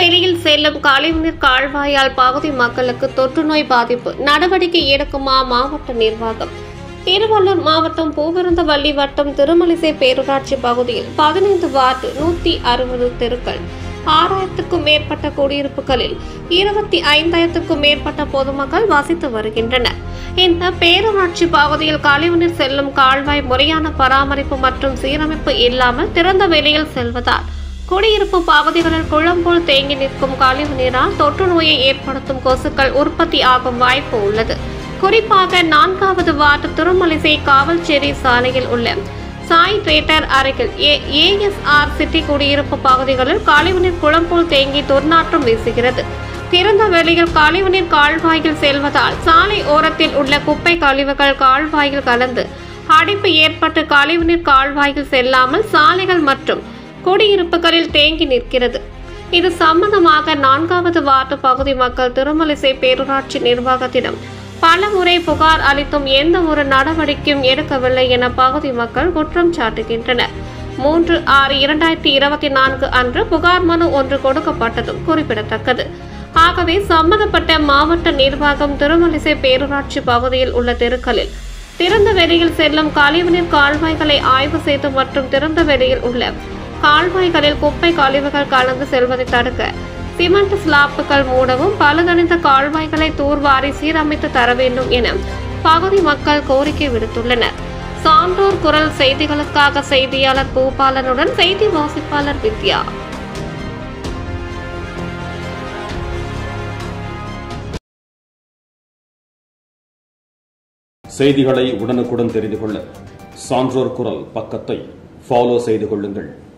வெளியில் செல்லும் கழிவுநீர் கால்வாயால் பகுதி மக்களுக்கு தொற்று நோய் பாதிப்பு நடவடிக்கை எடுக்குமா மாவட்ட நிர்வாகம் திருவள்ளூர் மாவட்டம் பூவிருந்தவள்ளி வட்டம் திருமலிசை பேரூராட்சி பகுதியில் பதினைந்து வார்டு நூத்தி அறுபது தெருக்கள் ஆறாயிரத்துக்கும் மேற்பட்ட குடியிருப்புகளில் இருபத்தி ஐந்தாயிரத்துக்கும் மேற்பட்ட பொதுமக்கள் வசித்து வருகின்றனர் இந்த பேரூராட்சி பகுதியில் கழிவுநீர் செல்லும் கால்வாய் முறையான பராமரிப்பு மற்றும் சீரமைப்பு இல்லாமல் திறந்த வெளியில் செல்வதால் குடியிருப்பு பகுதிகளில் குளம்போல் தேங்கி நிற்கும் கழிவு நீரால் தொற்று நோயை ஏற்படுத்தும் கொசுக்கள் உற்பத்தி ஆகும் வாய்ப்பு உள்ளது குறிப்பாக நான்காவது வார்டு திருமலிசை காவல்சேரி சாலையில் உள்ள சாய் தியேட்டர் அருகில் ஏஎஸ்ஆர் சிட்டி குடியிருப்பு பகுதிகளில் கழிவுநீர் குளம்போல் தேங்கி துர்நாற்றம் வீசுகிறது திறந்த வெளியில் கழிவுநீர் கால்வாயில் செல்வதால் சாலை ஓரத்தில் உள்ள குப்பை கழிவுகள் கால்வாயில் கலந்து அடைப்பு ஏற்பட்டு கழிவுநீர் கால்வாயில் செல்லாமல் சாலைகள் மற்றும் குடியிருப்புகளில் தேங்கி நிற்கிறது இது சம்பந்தமாக நான்காவது வார்டு பகுதி மக்கள் திருமலிசை பேரூராட்சி நிர்வாகத்திடம் பல முறை புகார் அளித்தும் எந்த ஒரு நடவடிக்கையும் எடுக்கவில்லை என பகுதி மக்கள் குற்றம் சாட்டுகின்றனர் மூன்று ஆறு இரண்டாயிரத்தி இருபத்தி நான்கு அன்று புகார் மனு ஒன்று கொடுக்கப்பட்டதும் குறிப்பிடத்தக்கது ஆகவே சம்பந்தப்பட்ட மாவட்ட நிர்வாகம் திருமலிசை பேரூராட்சி பகுதியில் உள்ள தெருக்களில் திறந்த வெளியில் செல்லும் கழிவுநீர் கால்வாய்களை ஆய்வு செய்து மற்றும் திறந்த வெளியில் உள்ள கால்வாய்களில் குப்பை கழிவுகள் கலந்து செல்வதை தடுக்க சிமெண்ட் ஸ்லாப்புகள் மூடவும் பழுதடைந்த கால்வாய்களை தூர்வாரி சீரமைத்து தர வேண்டும் என பகுதி மக்கள் கோரிக்கை விடுத்துள்ளனர் சான்றோர் குரல் செய்திகளுக்காக செய்தியாளர் பூபாலனுடன் செய்தி வாசிப்பாளர் வித்யா செய்திகளை உடனுக்குடன் தெரிந்து கொள்ள சான்றோர் குரல் பக்கத்தை ஃபாலோ செய்து கொள்ளுங்கள்